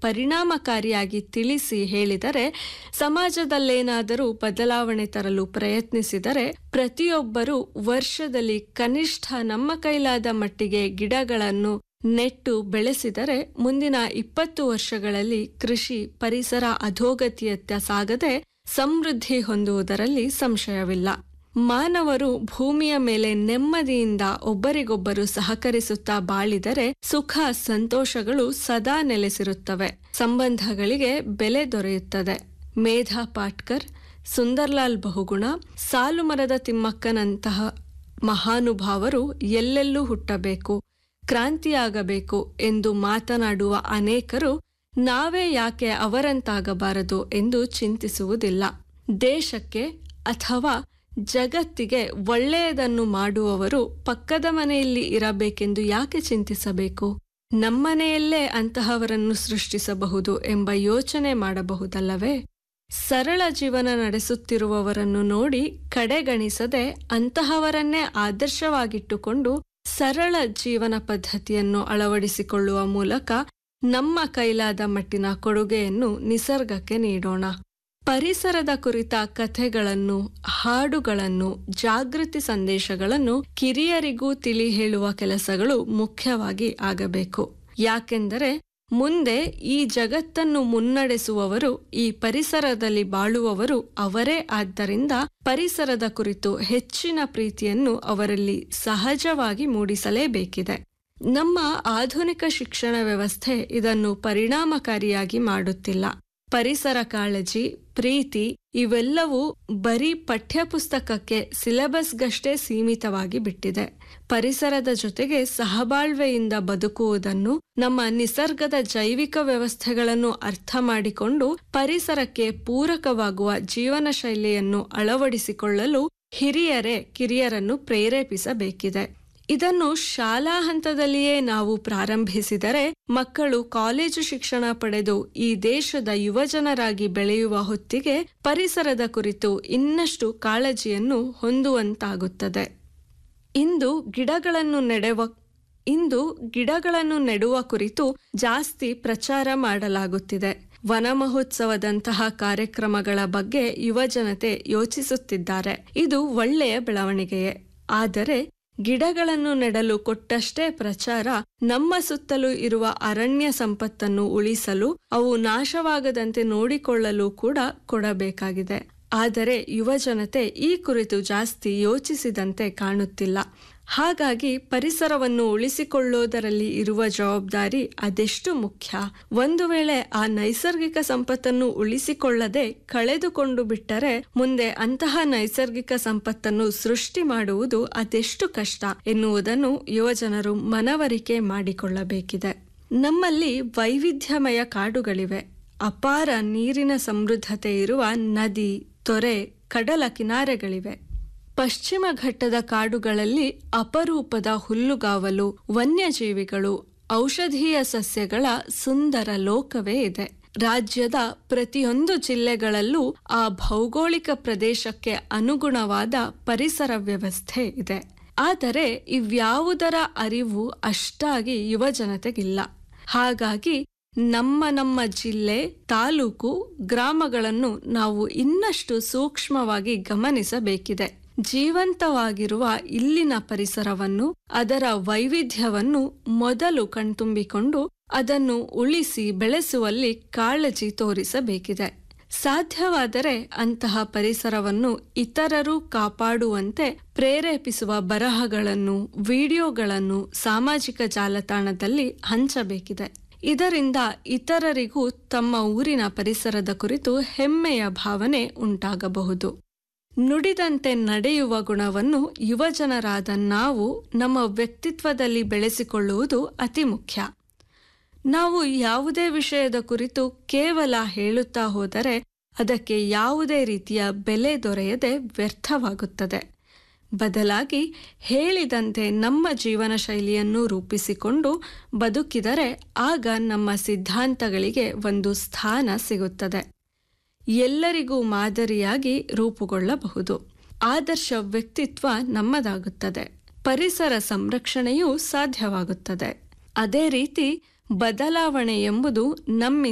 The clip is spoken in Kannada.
ಪರಿಣಾಮಕಾರಿಯಾಗಿ ತಿಳಿಸಿ ಹೇಳಿದರೆ ಸಮಾಜದಲ್ಲೇನಾದರೂ ಬದಲಾವಣೆ ತರಲು ಪ್ರಯತ್ನಿಸಿದರೆ ಪ್ರತಿಯೊಬ್ಬರೂ ವರ್ಷದಲ್ಲಿ ಕನಿಷ್ಠ ನಮ್ಮ ಕೈಲಾದ ಮಟ್ಟಿಗೆ ಗಿಡಗಳನ್ನು ನೆಟ್ಟು ಬೆಳೆಸಿದರೆ ಮುಂದಿನ ಇಪ್ಪತ್ತು ವರ್ಷಗಳಲ್ಲಿ ಕೃಷಿ ಪರಿಸರ ಅಧೋಗತಿಯತ್ತ ಸಾಗದೆ ಸಮೃದ್ಧಿ ಹೊಂದುವುದರಲ್ಲಿ ಸಂಶಯವಿಲ್ಲ ಮಾನವರು ಭೂಮಿಯ ಮೇಲೆ ನೆಮ್ಮದಿಯಿಂದ ಒಬ್ಬರಿಗೊಬ್ಬರು ಸಹಕರಿಸುತ್ತಾ ಬಾಳಿದರೆ ಸುಖ ಸಂತೋಷಗಳು ಸದಾ ನೆಲೆಸಿರುತ್ತವೆ ಸಂಬಂಧಗಳಿಗೆ ಬೆಲೆ ದೊರೆಯುತ್ತದೆ ಮೇಧಾ ಪಾಟ್ಕರ್ ಸುಂದರ್ಲಾಲ್ ಬಹುಗುಣ ಸಾಲುಮರದ ತಿಮ್ಮಕ್ಕನಂತಹ ಮಹಾನುಭಾವರು ಎಲ್ಲೆಲ್ಲೂ ಹುಟ್ಟಬೇಕು ಕ್ರಾಂತಿಯಾಗಬೇಕು ಎಂದು ಮಾತನಾಡುವ ಅನೇಕರು ನಾವೇ ಯಾಕೆ ಅವರಂತಾಗಬಾರದು ಎಂದು ಚಿಂತಿಸುವುದಿಲ್ಲ ದೇಶಕ್ಕೆ ಅಥವಾ ಜಗತ್ತಿಗೆ ಒಳ್ಳೆಯದನ್ನು ಮಾಡುವವರು ಪಕ್ಕದ ಮನೆಯಲ್ಲಿ ಇರಬೇಕೆಂದು ಯಾಕೆ ಚಿಂತಿಸಬೇಕು ನಮ್ಮನೆಯಲ್ಲೇ ಅಂತಹವರನ್ನು ಸೃಷ್ಟಿಸಬಹುದು ಎಂಬ ಯೋಚನೆ ಮಾಡಬಹುದಲ್ಲವೇ ಸರಳ ಜೀವನ ನಡೆಸುತ್ತಿರುವವರನ್ನು ನೋಡಿ ಕಡೆಗಣಿಸದೆ ಅಂತಹವರನ್ನೇ ಆದರ್ಶವಾಗಿಟ್ಟುಕೊಂಡು ಸರಳ ಜೀವನ ಪದ್ಧತಿಯನ್ನು ಅಳವಡಿಸಿಕೊಳ್ಳುವ ಮೂಲಕ ನಮ್ಮ ಕೈಲಾದ ಮಟ್ಟಿನ ಕೊಡುಗೆಯನ್ನು ನಿಸರ್ಗಕ್ಕೆ ನೀಡೋಣ ಪರಿಸರದ ಕುರಿತ ಕಥೆಗಳನ್ನು ಹಾಡುಗಳನ್ನು ಜಾಗೃತಿ ಸಂದೇಶಗಳನ್ನು ಕಿರಿಯರಿಗೂ ತಿಳಿ ಹೇಳುವ ಕೆಲಸಗಳು ಮುಖ್ಯವಾಗಿ ಆಗಬೇಕು ಯಾಕೆಂದರೆ ಮುಂದೆ ಈ ಜಗತ್ತನ್ನು ಮುನ್ನಡೆಸುವವರು ಈ ಪರಿಸರದಲ್ಲಿ ಬಾಳುವವರು ಅವರೇ ಆದ್ದರಿಂದ ಪರಿಸರದ ಕುರಿತು ಹೆಚ್ಚಿನ ಪ್ರೀತಿಯನ್ನು ಅವರಲ್ಲಿ ಸಹಜವಾಗಿ ಮೂಡಿಸಲೇಬೇಕಿದೆ ನಮ್ಮ ಆಧುನಿಕ ಶಿಕ್ಷಣ ವ್ಯವಸ್ಥೆ ಇದನ್ನು ಪರಿಣಾಮಕಾರಿಯಾಗಿ ಮಾಡುತ್ತಿಲ್ಲ ಪರಿಸರ ಕಾಳಜಿ ಪ್ರೀತಿ ಇವೆಲ್ಲವೂ ಬರೀ ಪಠ್ಯಪುಸ್ತಕಕ್ಕೆ ಸಿಲೆಬಸ್ಗಷ್ಟೇ ಸೀಮಿತವಾಗಿ ಬಿಟ್ಟಿದೆ ಪರಿಸರದ ಜೊತೆಗೆ ಸಹಬಾಳ್ವೆಯಿಂದ ಬದುಕುವುದನ್ನು ನಮ್ಮ ನಿಸರ್ಗದ ಜೈವಿಕ ವ್ಯವಸ್ಥೆಗಳನ್ನು ಅರ್ಥ ಮಾಡಿಕೊಂಡು ಪರಿಸರಕ್ಕೆ ಪೂರಕವಾಗುವ ಜೀವನ ಶೈಲಿಯನ್ನು ಅಳವಡಿಸಿಕೊಳ್ಳಲು ಹಿರಿಯರೇ ಕಿರಿಯರನ್ನು ಪ್ರೇರೇಪಿಸಬೇಕಿದೆ ಇದನ್ನು ಶಾಲಾ ಹಂತದಲ್ಲಿಯೇ ನಾವು ಪ್ರಾರಂಭಿಸಿದರೆ ಮಕ್ಕಳು ಕಾಲೇಜು ಶಿಕ್ಷಣ ಪಡೆದು ಈ ದೇಶದ ಯುವಜನರಾಗಿ ಬೆಳೆಯುವ ಹೊತ್ತಿಗೆ ಪರಿಸರದ ಕುರಿತು ಇನ್ನಷ್ಟು ಕಾಳಜಿಯನ್ನು ಹೊಂದುವಂತಾಗುತ್ತದೆ ಇಂದು ಗಿಡಗಳನ್ನು ನೆಡುವ ಇಂದು ಗಿಡಗಳನ್ನು ನೆಡುವ ಕುರಿತು ಜಾಸ್ತಿ ಪ್ರಚಾರ ಮಾಡಲಾಗುತ್ತಿದೆ ವನ ಮಹೋತ್ಸವದಂತಹ ಕಾರ್ಯಕ್ರಮಗಳ ಬಗ್ಗೆ ಯುವಜನತೆ ಯೋಚಿಸುತ್ತಿದ್ದಾರೆ ಇದು ಒಳ್ಳೆಯ ಬೆಳವಣಿಗೆಯೇ ಆದರೆ ಗಿಡಗಳನ್ನು ನೆಡಲು ಕೊಟ್ಟಷ್ಟೇ ಪ್ರಚಾರ ನಮ್ಮ ಸುತ್ತಲೂ ಇರುವ ಅರಣ್ಯ ಸಂಪತ್ತನ್ನು ಉಳಿಸಲು ಅವು ನಾಶವಾಗದಂತೆ ನೋಡಿಕೊಳ್ಳಲು ಕೂಡ ಕೊಡಬೇಕಾಗಿದೆ ಆದರೆ ಯುವಜನತೆ ಈ ಕುರಿತು ಜಾಸ್ತಿ ಯೋಚಿಸಿದಂತೆ ಕಾಣುತ್ತಿಲ್ಲ ಹಾಗಾಗಿ ಪರಿಸರವನ್ನು ಉಳಿಸಿಕೊಳ್ಳುವುದರಲ್ಲಿ ಇರುವ ಜವಾಬ್ದಾರಿ ಅದೆಷ್ಟು ಮುಖ್ಯ ಒಂದು ವೇಳೆ ಆ ನೈಸರ್ಗಿಕ ಸಂಪತ್ತನ್ನು ಉಳಿಸಿಕೊಳ್ಳದೆ ಕಳೆದುಕೊಂಡು ಬಿಟ್ಟರೆ ಮುಂದೆ ಅಂತಹ ನೈಸರ್ಗಿಕ ಸಂಪತ್ತನ್ನು ಸೃಷ್ಟಿ ಮಾಡುವುದು ಅದೆಷ್ಟು ಕಷ್ಟ ಎನ್ನುವುದನ್ನು ಯುವಜನರು ಮನವರಿಕೆ ಮಾಡಿಕೊಳ್ಳಬೇಕಿದೆ ನಮ್ಮಲ್ಲಿ ವೈವಿಧ್ಯಮಯ ಕಾಡುಗಳಿವೆ ಅಪಾರ ನೀರಿನ ಸಮೃದ್ಧತೆ ಇರುವ ನದಿ ತೊರೆ ಕಡಲ ಕಿನಾರೆಗಳಿವೆ ಪಶ್ಚಿಮ ಘಟ್ಟದ ಕಾಡುಗಳಲ್ಲಿ ಅಪರೂಪದ ಹುಲ್ಲುಗಾವಲು ವನ್ಯಜೀವಿಗಳು ಔಷಧೀಯ ಸಸ್ಯಗಳ ಸುಂದರ ಲೋಕವೇ ಇದೆ ರಾಜ್ಯದ ಪ್ರತಿಯೊಂದು ಜಿಲ್ಲೆಗಳಲ್ಲೂ ಆ ಭೌಗೋಳಿಕ ಪ್ರದೇಶಕ್ಕೆ ಅನುಗುಣವಾದ ಪರಿಸರ ವ್ಯವಸ್ಥೆ ಇದೆ ಆದರೆ ಇವ್ಯಾವುದರ ಅರಿವು ಅಷ್ಟಾಗಿ ಯುವಜನತೆಗಿಲ್ಲ ಹಾಗಾಗಿ ನಮ್ಮ ನಮ್ಮ ಜಿಲ್ಲೆ ತಾಲೂಕು ಗ್ರಾಮಗಳನ್ನು ನಾವು ಇನ್ನಷ್ಟು ಸೂಕ್ಷ್ಮವಾಗಿ ಗಮನಿಸಬೇಕಿದೆ ಜೀವಂತವಾಗಿರುವ ಇಲ್ಲಿನ ಪರಿಸರವನ್ನು ಅದರ ವೈವಿಧ್ಯವನ್ನು ಮೊದಲು ಕಣ್ತುಂಬಿಕೊಂಡು ಅದನ್ನು ಉಳಿಸಿ ಬೆಳೆಸುವಲ್ಲಿ ಕಾಳಜಿ ತೋರಿಸಬೇಕಿದೆ ಸಾಧ್ಯವಾದರೆ ಅಂತಹ ಪರಿಸರವನ್ನು ಇತರರು ಕಾಪಾಡುವಂತೆ ಪ್ರೇರೇಪಿಸುವ ಬರಹಗಳನ್ನು ವಿಡಿಯೋಗಳನ್ನು ಸಾಮಾಜಿಕ ಜಾಲತಾಣದಲ್ಲಿ ಹಂಚಬೇಕಿದೆ ಇದರಿಂದ ಇತರರಿಗೂ ತಮ್ಮ ಊರಿನ ಪರಿಸರದ ಕುರಿತು ಹೆಮ್ಮೆಯ ಭಾವನೆ ಉಂಟಾಗಬಹುದು ನುಡಿದಂತೆ ನಡೆಯುವ ಗುಣವನ್ನು ಯುವಜನರಾದ ನಾವು ನಮ್ಮ ವ್ಯಕ್ತಿತ್ವದಲ್ಲಿ ಬೆಳೆಸಿಕೊಳ್ಳುವುದು ಅತಿ ಮುಖ್ಯ ನಾವು ಯಾವುದೇ ವಿಷಯದ ಕುರಿತು ಕೇವಲ ಹೇಳುತ್ತಾ ಹೋದರೆ ಅದಕ್ಕೆ ಯಾವುದೇ ರೀತಿಯ ಬೆಲೆ ದೊರೆಯದೆ ವ್ಯರ್ಥವಾಗುತ್ತದೆ ಬದಲಾಗಿ ಹೇಳಿದಂತೆ ನಮ್ಮ ಜೀವನ ಶೈಲಿಯನ್ನು ರೂಪಿಸಿಕೊಂಡು ಬದುಕಿದರೆ ಆಗ ನಮ್ಮ ಸಿದ್ಧಾಂತಗಳಿಗೆ ಒಂದು ಸ್ಥಾನ ಸಿಗುತ್ತದೆ ಎಲ್ಲರಿಗೂ ಮಾದರಿಯಾಗಿ ರೂಪುಗೊಳ್ಳಬಹುದು ಆದರ್ಶ ವ್ಯಕ್ತಿತ್ವ ನಮ್ಮದಾಗುತ್ತದೆ ಪರಿಸರ ಸಂರಕ್ಷಣೆಯೂ ಸಾಧ್ಯವಾಗುತ್ತದೆ ಅದೇ ರೀತಿ ಬದಲಾವಣೆ ಎಂಬುದು ನಮ್ಮಿಂದ